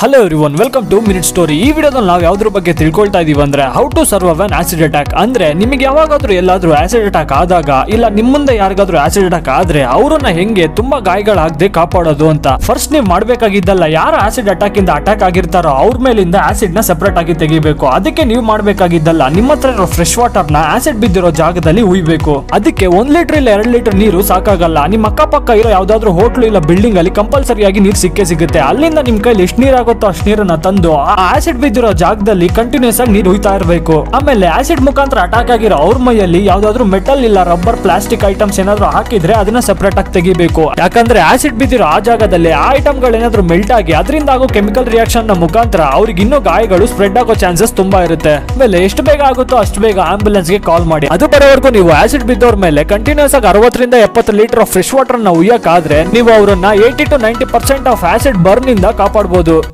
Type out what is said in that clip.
hello every one welcome to minute story ಈ ವಿಡಿಯೋದಲ್ಲಿ ನಾವು ಯಾವ್ದ್ರ ಬಗ್ಗೆ ತಿಳ್ಕೊಳ್ತಾ ಇದೀವಿ ಅಂದ್ರೆ how to survive an acid attack ಅಂದ್ರೆ ನಿಮಗೆ ಯಾವಾಗಾದ್ರೂ ಎಲ್ಲಾದ್ರೂ ಆಸಿಡ್ ಅಟ್ಯಾಕ್ ಆದಾಗ ಇಲ್ಲ ನಿಮ್ಮ ಮುಂದೆ ಯಾರಿಗಾದ್ರೂ ಆಸಿಡ್ ಅಟ್ಯಾಕ್ ಆದ್ರೆ ಅವರನ್ನ ಹೆಂಗೆ ತುಂಬಾ ಗಾಯಗಳಾಗದೆ ಕಾಪಾಡೋದು ಅಂತ ಫಸ್ಟ್ ನೀವು ಮಾಡ್ಬೇಕಾಗಿದ್ದಲ್ಲ ಯಾರು ಆಸಿಡ್ ಅಟ್ಯಾಕ್ ಇಂದ ಅಟ್ಯಾಕ್ ಆಗಿರ್ತಾರೋ ಅವ್ರ ಮೇಲಿಂದ ಆಸಿಡ್ ನ ಸೆಪರೇಟ್ ಆಗಿ ತೆಗಿಬೇಕು ಅದಕ್ಕೆ ನೀವು ಮಾಡ್ಬೇಕಾಗಿದ್ದಲ್ಲ ನಿಮ್ಮ ಹತ್ರ ಇರೋ ಫ್ರೆಶ್ ವಾಟರ್ ನ ಆಸಿಡ್ ಬಿದ್ದಿರೋ ಜಾಗದಲ್ಲಿ ಉಯ್ಬೇಕು ಅದಕ್ಕೆ ಒಂದ್ ಲೀಟರ್ ಇಲ್ಲ ಎರಡ್ ಲೀಟರ್ ನೀರು ಸಾಕಾಗಲ್ಲ ನಿಮ್ಮ ಅಕ್ಕಪಕ್ಕ ಇರೋ ಯಾವ್ದಾದ್ರು ಹೋಟ್ಲು ಇಲ್ಲ ಬಿಲ್ಡಿಂಗ್ ಅಲ್ಲಿ ಕಂಪಲ್ಸರಿ ಆಗಿ ನೀರು ಸಿಕ್ಕೇ ಸಿಗುತ್ತೆ ಅಲ್ಲಿಂದ ನಿಮ್ ಕೈಲಿ ಎಷ್ಟು ನೀರಾಗುತ್ತೋ ಅಷ್ಟು ನೀರನ್ನ ತಂದು ಆ ಆಸಿಡ್ ಬಿದ್ದಿರೋ ಜಾಗದಲ್ಲಿ ಕಂಟಿನ್ಯೂಸ್ ಆಗಿ ನೀರು ಹುಯ್ತಾ ಇರಬೇಕು ಆಮೇಲೆ ಆಸಿಡ್ ಮುಖಾಂತರ ಅಟ್ಯಾಕ್ ಆಗಿರೋ ಅವ್ರ ಮೈಯಲ್ಲಿ ಯಾವ್ದಾದ್ರು ಮೆಟಲ್ ಇಲ್ಲ ರಬ್ಬರ್ ಪ್ಲಾಸ್ಟಿಕ್ ಐಟಮ್ಸ್ ಏನಾದ್ರು ಹಾಕಿದ್ರೆ ಅದನ್ನ ಸೆಪರೇಟ್ ಆಗಿ ತೆಗಿಬೇಕು ಯಾಕಂದ್ರೆ ಆಸಿಡ್ ಬಿದ್ದಿರೋ ಆ ಜಾಗದಲ್ಲಿ ಆ ಐಟಮ್ ಗಳು ಏನಾದ್ರು ಮೆಲ್ಟ್ ಆಗಿ ಅದರಿಂದ ಆಗೋ ಕೆಮಿಕಲ್ ರಿಯಾಕ್ಷನ್ ನ ಮುಖಾಂತರ ಅವ್ರಿಗೆ ಇನ್ನೂ ಗಾಯಗಳು ಸ್ಪ್ರೆಡ್ ಆಗೋ ಚಾನ್ಸಸ್ ತುಂಬಾ ಇರುತ್ತೆ ಆಮೇಲೆ ಎಷ್ಟು ಬೇಗ ಆಗುತ್ತೋ ಅಷ್ಟು ಬೇಗ ಆಂಬುಲೆನ್ಸ್ ಗೆ ಕಾಲ್ ಮಾಡಿ ಅದು ಬರೋವರೆಗೂ ನೀವು ಆಸಿಡ್ ಬಿದ್ದವ್ರ ಮೇಲೆ ಕಂಟಿನ್ಯೂಸ್ ಆಗಿ ಅರವತ್ತರಿಂದ ಎಪ್ಪತ್ತು ಲೀಟರ್ ಆಫ್ ಫ್ರೆಶ್ ವಾಟರ್ ನ ಉಯ್ಯಕ್ಕಾದ್ರೆ ನೀವು ಅವರನ್ನ eighty to ninety percent of acid burn ಇಂದ ಕಾಪಾಡಬಹುದು